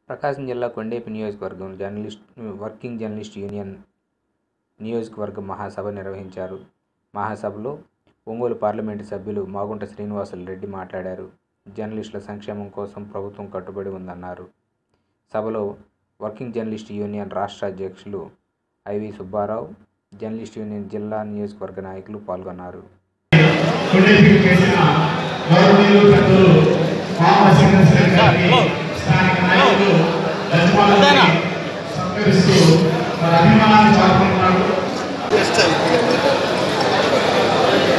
ప్రకాశం జిల్లా కొండేపి నియోజకవర్గం journalist working journalist union నియోజకవర్గ మహాసభ నిర్వహించారు మహాసభలో ఒంగోలు పార్లమెంటు సభ్యులు మాగుంట శ్రీనివాసులు రెడ్డి మాట్లాడారు జర్నలిస్టుల సంక్షేమం కోసం ప్రభుత్వం కట్టుబడి ఉందన్నారు సభలో వర్కింగ్ జర్నలిస్ట్ యూనియన్ రాష్ట్ర అధ్యక్షులు ఐవి సుబ్బారావు జర్నలిస్ట్ యూనియన్ జిల్లా నియోజకవర్గ నాయకులు పాల్గొన్నారు కొండేపీకి చేసిన గౌరవనీయులు పెద్దలు మామ సింగేశ్వర గారికి స్థానిక నాయకులు లక్ష్మాలని సత్కరిస్తూ వారి అభిమానాన్ని చాటుకుంటున్నారు